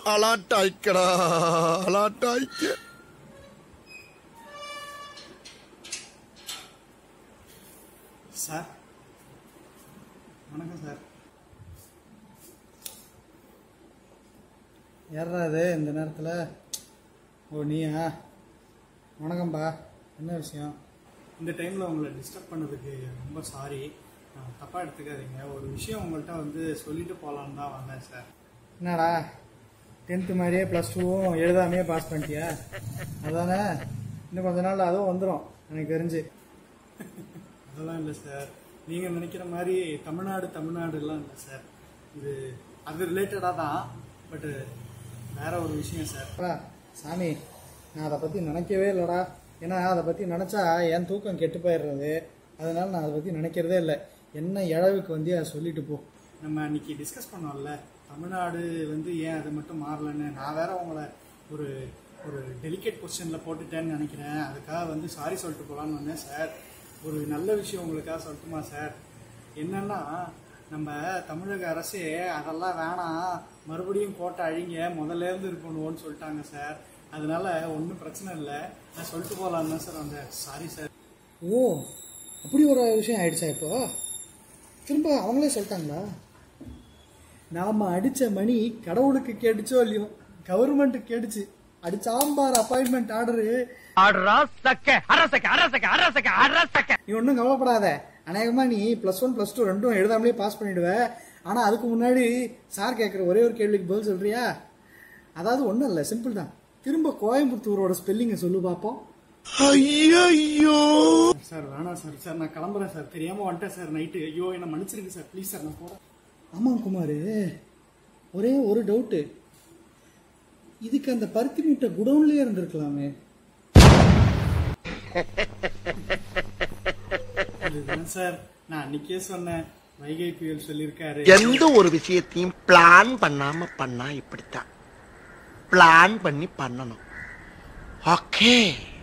அலாட்டாய்க்கடா அலாட்டாய்க்க sir வணக்கம் sir யாரா அது இந்த நேரத்தில் ஓ நீயா வணக்கம்பா என்ன விஷயம் இந்த டைமில் உங்களை டிஸ்டர்ப் பண்ணதுக்கு ரொம்ப சாரி தப்பாக எடுத்துக்காதீங்க ஒரு விஷயம் உங்கள்கிட்ட வந்து சொல்லிட்டு போகலான்னு தான் வந்தேன் சார் என்னடா டென்த்து மாதிரியே ப்ளஸ் டூவும் எழுதாமையே பாஸ் பண்ணிட்டியா அதானே இன்னும் கொஞ்ச நாள் அதுவும் வந்துடும் எனக்கு தெரிஞ்சு அதெல்லாம் இல்லை சார் நீங்கள் நினைக்கிற மாதிரி தமிழ்நாடு தமிழ்நாடுலாம் இல்லை சார் இது அது ரிலேட்டடாக தான் பட்டு வேற ஒரு விஷயம் சார் சாமி நான் அதை பற்றி நினைக்கவே இல்லைடா ஏன்னா அதை பற்றி நினச்சா என் தூக்கம் கெட்டு போயிடுறது அதனால நான் அதை பற்றி நினைக்கிறதே இல்லை என்ன இழவுக்கு வந்து அதை சொல்லிட்டு போ நம்ம அன்னைக்கு டிஸ்கஸ் பண்ணோம்ல தமிழ்நாடு வந்து ஏன் அது மட்டும் மாறலன்னு நான் வேற உங்களை ஒரு ஒரு டெலிகேட் பொசிஷனில் போட்டுட்டேன்னு நினைக்கிறேன் அதுக்காக வந்து சாரி சொல்லிட்டு போகலான்னு வந்தேன் சார் ஒரு நல்ல விஷயம் உங்களுக்காக சொல்லட்டுமா சார் என்னன்னா நம்ம தமிழக அரசே அதெல்லாம் வேணாம் மறுபடியும் கோட்டை அழிங்க முதல்ல இருந்து இருக்கணும்னு சொல்லிட்டாங்க சார் அதனால ஒன்றும் பிரச்சனை இல்லை நான் சொல்லிட்டு போகலான்னு தான் சார் வந்தேன் சாரி சார் ஓ அப்படி ஒரு விஷயம் ஆயிடுச்சா இப்போ திரும்ப அவங்களே சொல்லிட்டாங்களா நாம அடிச்ச மணி கடவுளுக்கு கேட்டுச்சோ இல்லையோ கவர்மெண்ட்டுக்கு கேட்டுச்சு அடிச்சாம்பார் அப்பாயின்மெண்ட் ஆர்டரு நீ ஒன்றும் கவலைப்படாத அநேகமா நீ ப்ளஸ் ஒன் ப்ளஸ் டூ ரெண்டும் எழுதாமலே பாஸ் பண்ணிடுவ ஆனா அதுக்கு முன்னாடி சார் கேட்குற ஒரே ஒரு கேள்விக்கு பதில் சொல்றியா அதாவது ஒன்றும் இல்லை சிம்பிள் தான் திரும்ப கோயம்புத்தூரோட ஸ்பெல்லிங்கை சொல்லு பார்ப்போம் ஐயோ சார் வேணாம் சார் சார் நான் கிளம்புறேன் சார் தெரியாம வந்துட்டேன் சார் நைட்டு ஐயோ என்ன மன்னிச்சிருங்க சார் ப்ளீஸ் சார் நான் போறேன் ஆமாம் குமார் ஒரே ஒரு டவுட்டு இதுக்கு அந்த பருத்தி மூட்டை குடவுன்லயே இருந்திருக்கலாமே இதுதான் சார் நான் அன்னைக்கே சொன்னேன் வைகை புயல் சொல்லியிருக்காரு எந்த ஒரு விஷயத்தையும் பிளான் பண்ணாம பண்ணா இப்படித்தான் பிளான் பண்ணி பண்ணணும் ஓகே